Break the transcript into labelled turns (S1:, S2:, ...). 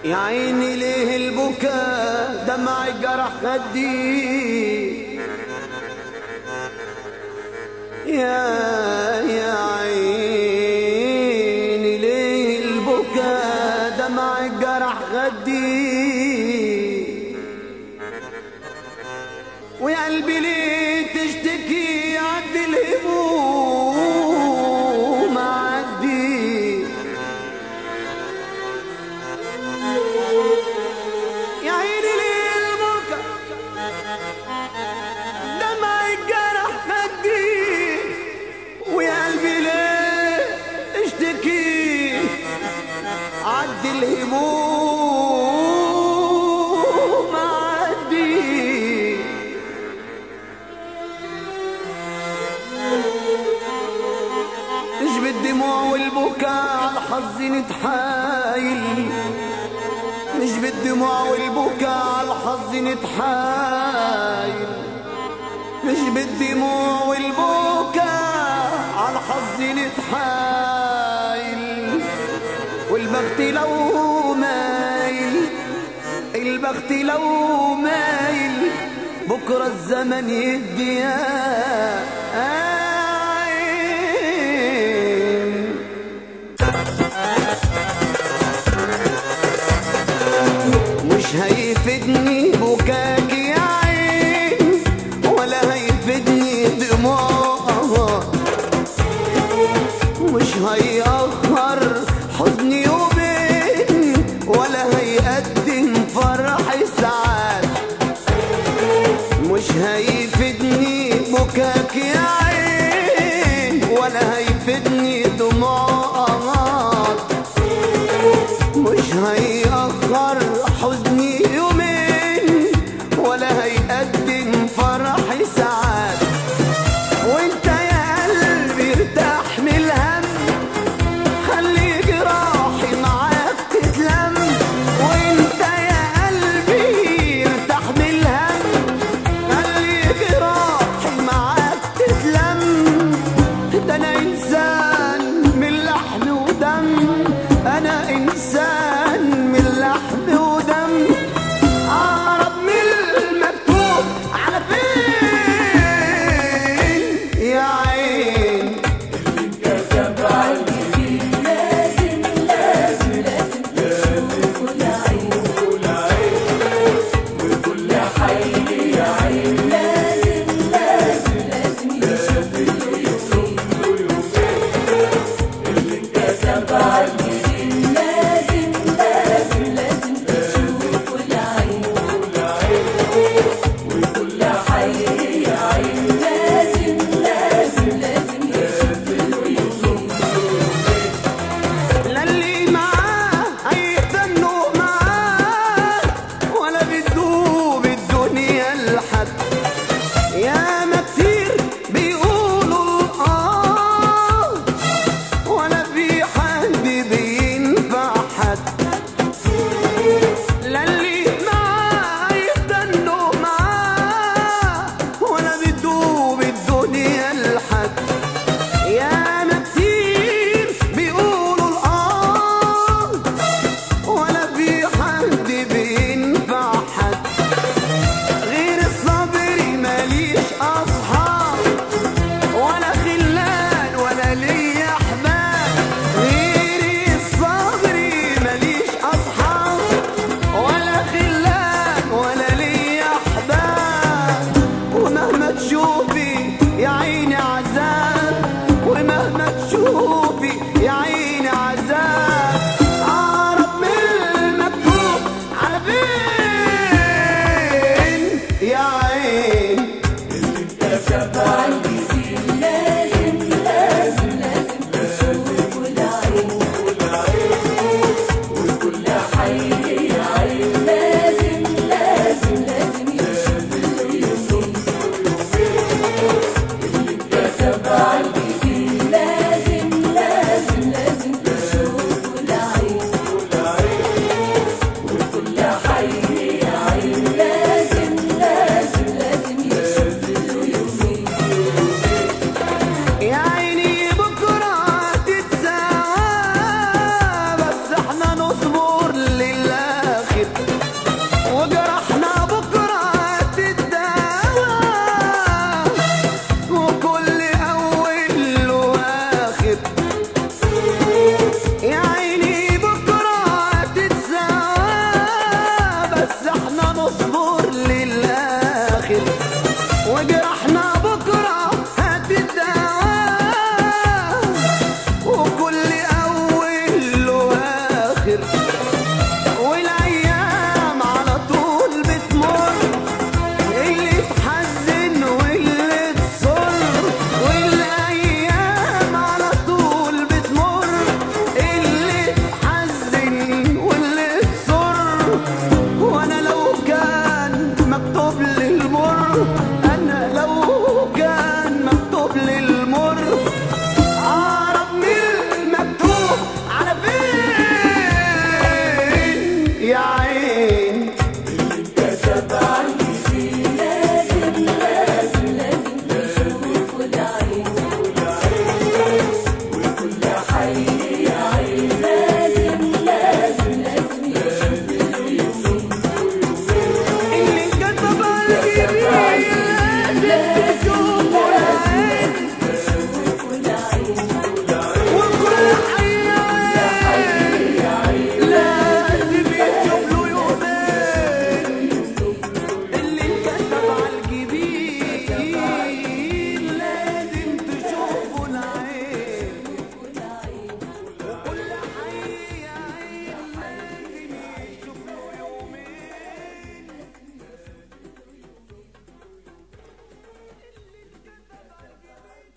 S1: يا عيني ليه البكاء دمعي جرح خدي يا يا عيني ليه البكاء دمعي جرح خدي ويا قلبي ليه تشتكي عد الهموم عدي يا عيني ليه البكا دمع الجرح خدي ويا قلبي ليه اشتكي عد الهموم عدي مش بالدموع والبكاء على الحظ نتحايل مش بالدموع والبكاء على الحظ نتحايل مش بالدموع والبكاء على الحظ نتحايل والبخت لو مايل البخت لو مايل بكرة الزمن يدي يا عين مش هيفيدني بكاك يا عين ولا هيفيدني دموعها مش هيأخر حزني يوم